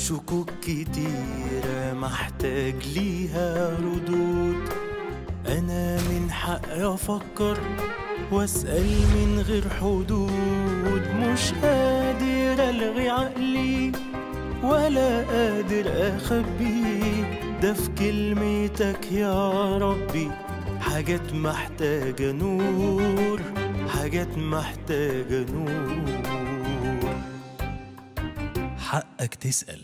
شكوك كتيرة محتاج ليها ردود أنا من حقي أفكر وأسأل من غير حدود مش قادر ألغي عقلي ولا قادر أخبيه ده في كلمتك يا ربي حاجات محتاجة نور حاجات محتاجة نور حقك تسأل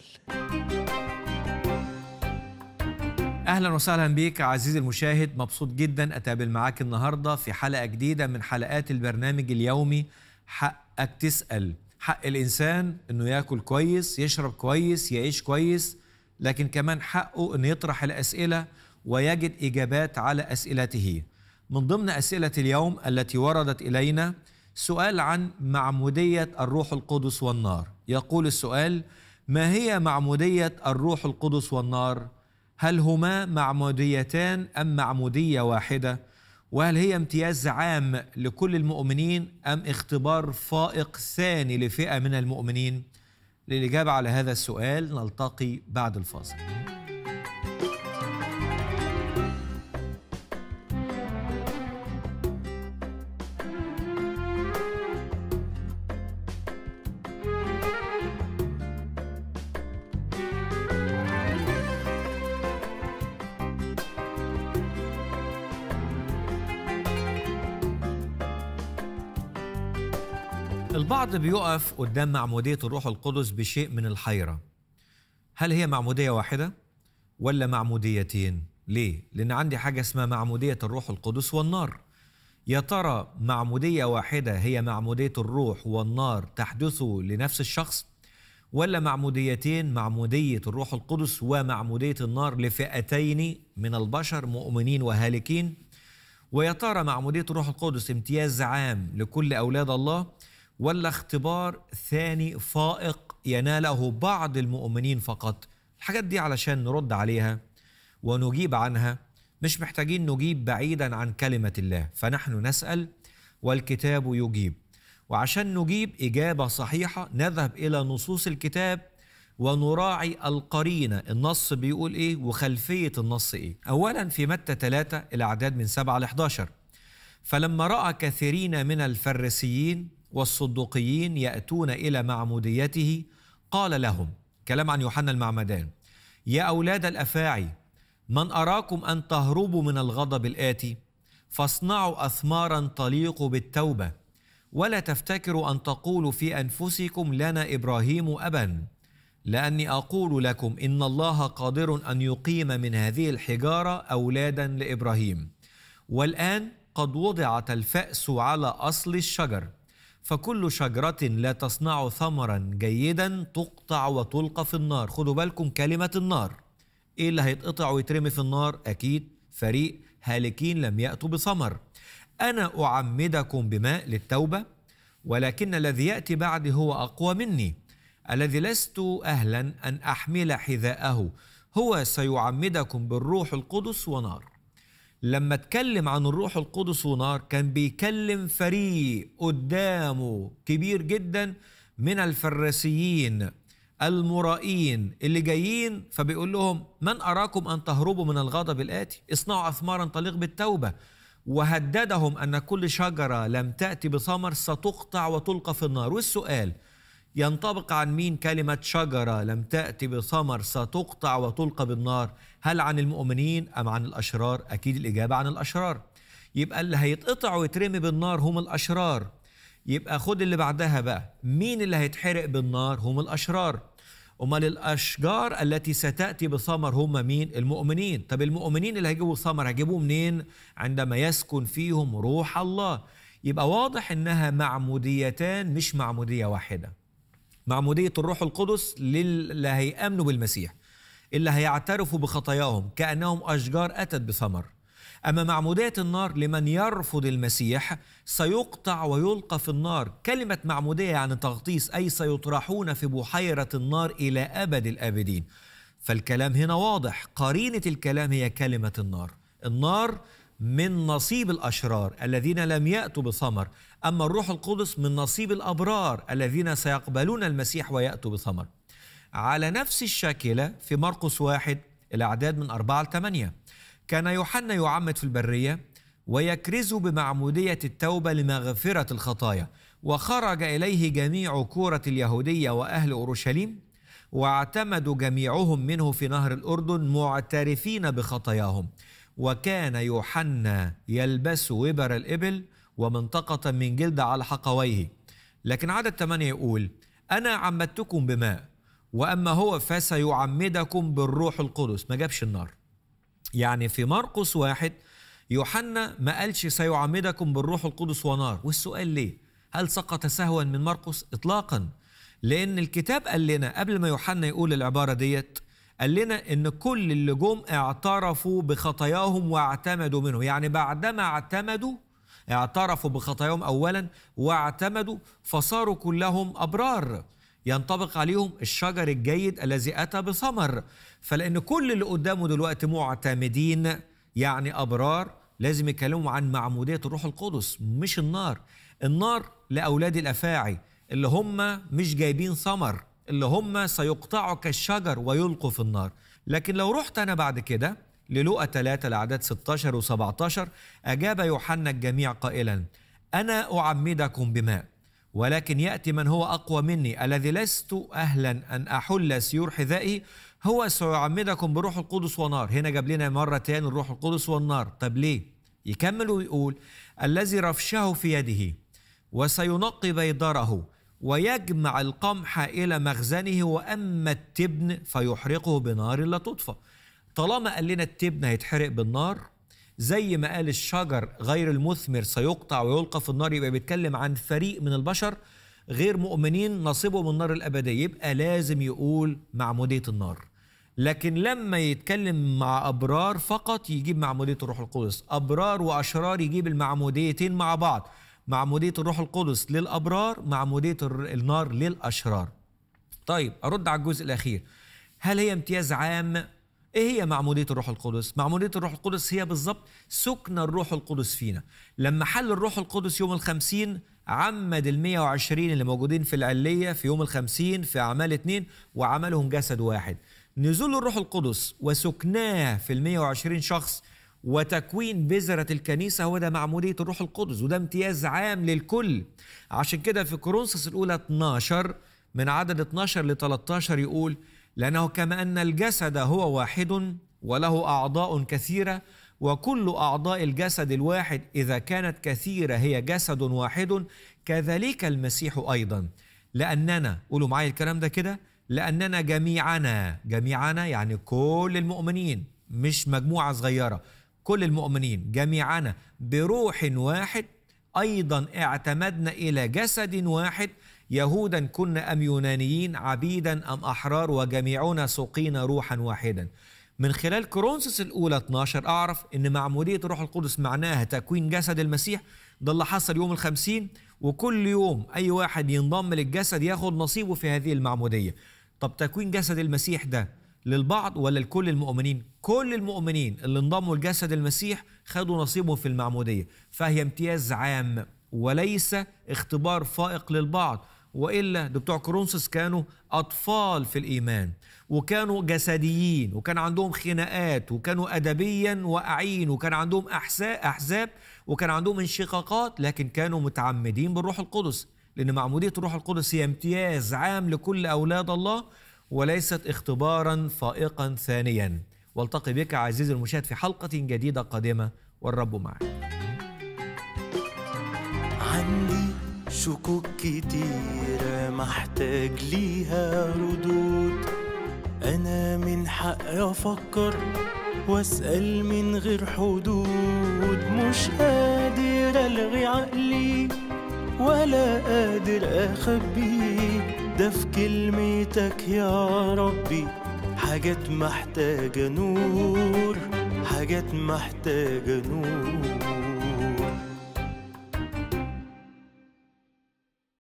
اهلا وسهلا بيك عزيزي المشاهد مبسوط جدا اتقابل معاك النهارده في حلقه جديده من حلقات البرنامج اليومي حقك تسال حق الانسان انه ياكل كويس يشرب كويس يعيش كويس لكن كمان حقه انه يطرح الاسئله ويجد اجابات على اسئلته من ضمن اسئله اليوم التي وردت الينا سؤال عن معموديه الروح القدس والنار يقول السؤال ما هي معموديه الروح القدس والنار هل هما معموديتان ام معموديه واحده وهل هي امتياز عام لكل المؤمنين ام اختبار فائق ثاني لفئه من المؤمنين للاجابه على هذا السؤال نلتقي بعد الفاصل البعض بيقف قدام معمودية الروح القدس بشيء من الحيرة هل هي معمودية واحدة ولا معموديتين ليه؟ لأن عندي حاجة اسمها معمودية الروح القدس والنار يا ترى معمودية واحدة هي معمودية الروح والنار تحدث لنفس الشخص ولا معموديتين معمودية الروح القدس ومعمودية النار لفئتين من البشر مؤمنين وهالكين ويا ترى معمودية الروح القدس امتياز عام لكل أولاد الله ولا اختبار ثاني فائق يناله بعض المؤمنين فقط الحاجات دي علشان نرد عليها ونجيب عنها مش محتاجين نجيب بعيدا عن كلمة الله فنحن نسأل والكتاب يجيب وعشان نجيب إجابة صحيحة نذهب إلى نصوص الكتاب ونراعي القرينة النص بيقول إيه وخلفية النص إيه أولا في متى 3 الأعداد من 7 ل 11 فلما رأى كثيرين من الفريسيين والصدوقيين يأتون إلى معموديته قال لهم كلام عن يوحنا المعمدان يا أولاد الأفاعي من أراكم أن تهربوا من الغضب الآتي فاصنعوا أثمارا تليق بالتوبة ولا تفتكروا أن تقولوا في أنفسكم لنا إبراهيم أبا لأني أقول لكم إن الله قادر أن يقيم من هذه الحجارة أولادا لإبراهيم والآن قد وضعت الفأس على أصل الشجر فكل شجرة لا تصنع ثمرا جيدا تقطع وتلقى في النار خدوا بالكم كلمة النار إيه اللي هيتقطع ويترمي في النار أكيد فريق هالكين لم يأتوا بثمر أنا أعمدكم بماء للتوبة ولكن الذي يأتي بعدي هو أقوى مني الذي لست أهلا أن أحمل حذاءه هو سيعمدكم بالروح القدس ونار لما اتكلم عن الروح القدس ونار كان بيكلم فريق قدامه كبير جدا من الفريسيين المرائين اللي جايين فبيقول لهم من أراكم أن تهربوا من الغضب الآتي اصنعوا أثمارا تليق بالتوبة وهددهم أن كل شجرة لم تأتي بثمر ستقطع وتلقى في النار والسؤال ينطبق عن مين كلمة شجرة لم تأتي بثمر ستقطع وتلقى بالنار هل عن المؤمنين أم عن الأشرار أكيد الإجابة عن الأشرار يبقى اللي هيتقطع ويترمي بالنار هم الأشرار يبقى خد اللي بعدها بقى مين اللي هيتحرق بالنار هم الأشرار أمال الأشجار التي ستأتي بثمر هم مين المؤمنين طب المؤمنين اللي هيجيبوا ثمر هيجيبوه منين عندما يسكن فيهم روح الله يبقى واضح إنها معموديتان مش معمودية واحدة معمودية الروح القدس للي هيأمنوا بالمسيح اللي هيعترفوا بخطاياهم كأنهم أشجار أتت بثمر أما معمودية النار لمن يرفض المسيح سيقطع ويلقى في النار كلمة معمودية يعني تغطيس أي سيطرحون في بحيرة النار إلى أبد الآبدين فالكلام هنا واضح قرينة الكلام هي كلمة النار النار من نصيب الأشرار الذين لم يأتوا بثمر أما الروح القدس من نصيب الأبرار الذين سيقبلون المسيح ويأتوا بثمر على نفس الشاكلة في مرقس واحد الأعداد من أربعة لثمانية كان يوحنا يعمد في البرية ويكرز بمعمودية التوبة لمغفرة الخطايا وخرج إليه جميع كورة اليهودية وأهل أورشليم واعتمدوا جميعهم منه في نهر الأردن معترفين بخطاياهم وكان يوحنا يلبس وبر الإبل ومنطقة من جلد على حقويه لكن عدد ثمانية يقول أنا عمدتكم بماء وأما هو فسيعمدكم بالروح القدس ما جابش النار يعني في مرقس واحد يوحنا ما قالش سيعمدكم بالروح القدس ونار والسؤال ليه هل سقط سهوا من مرقس اطلاقا لان الكتاب قال لنا قبل ما يوحنا يقول العباره ديت قال لنا ان كل اللي جم اعترفوا بخطاياهم واعتمدوا منه يعني بعدما اعتمدوا اعترفوا بخطاياهم اولا واعتمدوا فصاروا كلهم ابرار ينطبق عليهم الشجر الجيد الذي اتى بثمر فلان كل اللي قدامه دلوقتي معتمدين يعني ابرار لازم يتكلموا عن معموديه الروح القدس مش النار النار لاولاد الافاعي اللي هم مش جايبين ثمر اللي هم سيقطعوا كالشجر ويلقوا في النار لكن لو رحت انا بعد كده للوقا 3 الاعداد 16 و17 اجاب يوحنا الجميع قائلا انا اعمدكم بماء ولكن ياتي من هو اقوى مني الذي لست اهلا ان احل سيور حذائه هو سيعمدكم بروح القدس ونار هنا جاب لنا مره تاني الروح القدس والنار طب ليه يكمل ويقول الذي رفشه في يده وسينقي بيضره ويجمع القمح الى مخزنه واما التبن فيحرقه بنار لا تطفى طالما قال لنا التبن هيتحرق بالنار زي ما قال الشجر غير المثمر سيقطع ويلقى في النار يبقى بيتكلم عن فريق من البشر غير مؤمنين نصيبهم النار الأبدية يبقى لازم يقول معمودية النار لكن لما يتكلم مع أبرار فقط يجيب معمودية الروح القدس أبرار وأشرار يجيب المعموديتين مع بعض معمودية الروح القدس للأبرار معمودية النار للأشرار طيب أرد على الجزء الأخير هل هي امتياز عام ايه هي معموديه الروح القدس؟ معموديه الروح القدس هي بالظبط سكن الروح القدس فينا. لما حل الروح القدس يوم الخمسين عمد ال 120 اللي موجودين في العليه في يوم الخمسين في اعمال اتنين وعملهم جسد واحد. نزول الروح القدس وسكناه في ال 120 شخص وتكوين بذرة الكنيسة هو ده معمودية الروح القدس وده امتياز عام للكل عشان كده في كورنثوس الأولى 12 من عدد 12 ل 13 يقول لأنه كما أن الجسد هو واحد وله أعضاء كثيرة وكل أعضاء الجسد الواحد إذا كانت كثيرة هي جسد واحد كذلك المسيح أيضا لأننا قولوا معايا الكلام ده كده لأننا جميعنا جميعنا يعني كل المؤمنين مش مجموعة صغيرة كل المؤمنين جميعنا بروح واحد أيضا اعتمدنا إلى جسد واحد يهودا كنا أم يونانيين عبيدا أم أحرار وجميعنا سقينا روحا واحدا من خلال كورنثوس الأولى 12 أعرف أن معمودية الروح القدس معناها تكوين جسد المسيح ده اللي حصل يوم الخمسين وكل يوم أي واحد ينضم للجسد ياخد نصيبه في هذه المعمودية طب تكوين جسد المسيح ده للبعض ولا لكل المؤمنين كل المؤمنين اللي انضموا لجسد المسيح خدوا نصيبهم في المعمودية فهي امتياز عام وليس اختبار فائق للبعض والا ده بتوع كورنثوس كانوا اطفال في الايمان وكانوا جسديين وكان عندهم خناقات وكانوا ادبيا واقعين وكان عندهم احزاب وكان عندهم انشقاقات لكن كانوا متعمدين بالروح القدس لان معموديه الروح القدس هي امتياز عام لكل اولاد الله وليست اختبارا فائقا ثانيا والتقي بك عزيزي المشاهد في حلقه جديده قادمه والرب معك عندي شكوك كتيرة محتاج ليها ردود أنا من حقي أفكر وأسأل من غير حدود مش قادر ألغي عقلي ولا قادر أخبيه ده في كلمتك يا ربي حاجات محتاجة نور حاجات محتاجة نور